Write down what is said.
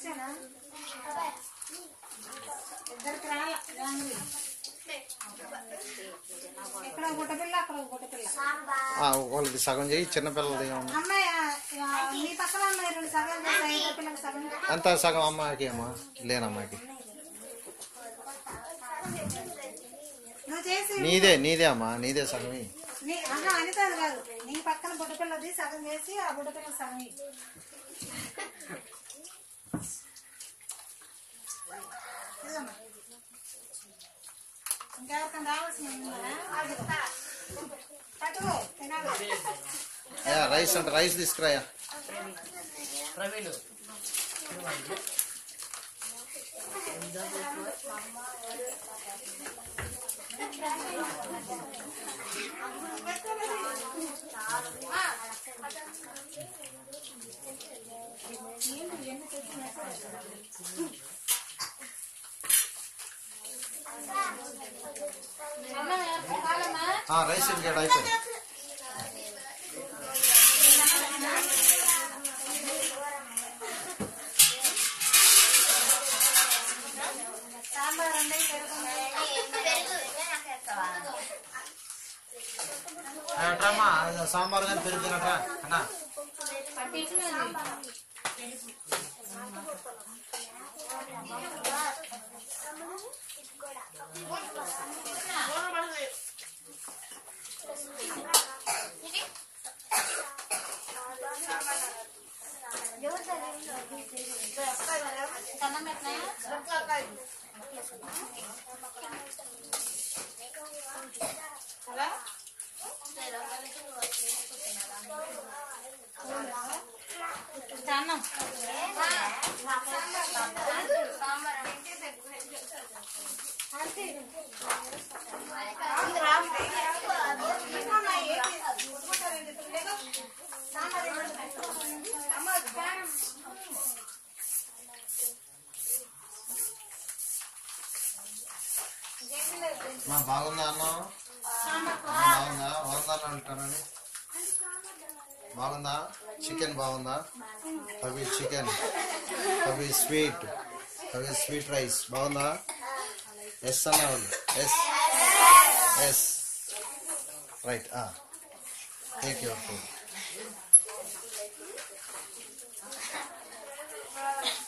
వచ్చానా ఇద్దరికి రాల గాంగులు ఇక్కడ ఒక గుట్టపిల్ల అక్కడ ఒక గుట్టపిల్ల ఆ, వాళ్ళకి సగం చేయి చిన్నపిల్లలది ఏమన్నా అమ్మాయి ఆ, ఆ, మీ పక్కన అమ్మాయి రెండు సగం చేస్తాయి పిల్లకి సగం ఎంత సగం అమ్మాయికి ఏమో లేనమ్మాయికి నువ్వు చేసి నీదే నీదే అమ్మా నీదే సగం ఇయ్యి. నీ ఆహా అనితాది కాదు నీ పక్కన బుట్టపిల్లది సగం చేసి ఆ బుట్టపిల్ల సగం ఇయ్యి. ఇదిగోమ్మా. ఇంకెవరికైనా రావాల్సిన ఉందా? పట్టుకో తినాలి అయ్యా రైస్ అంటే రైస్ తీసుకురాయా ప్రవీణ్ అన్నం ఎవరికి కావాలమ్మా? ఆ, రైస్ ఇంకేడు అయిపోయింది సాంబార్ అండి పెరుగుంది అట్రమ్మా సాంబార్ కానీ పెరుగు తినట్రా అన్నా అన్నం పెట్టినా హలో అన్నం మా బాగుందా అన్నం బాగుందా బాగుందా అంటానని బాగుందా చికెన్ బాగుందా అవి చికెన్ అవి స్వీట్ అవి స్వీట్ రైస్ బాగుందా ఎస్ అన్నవాళ్ళు yes yes right take your food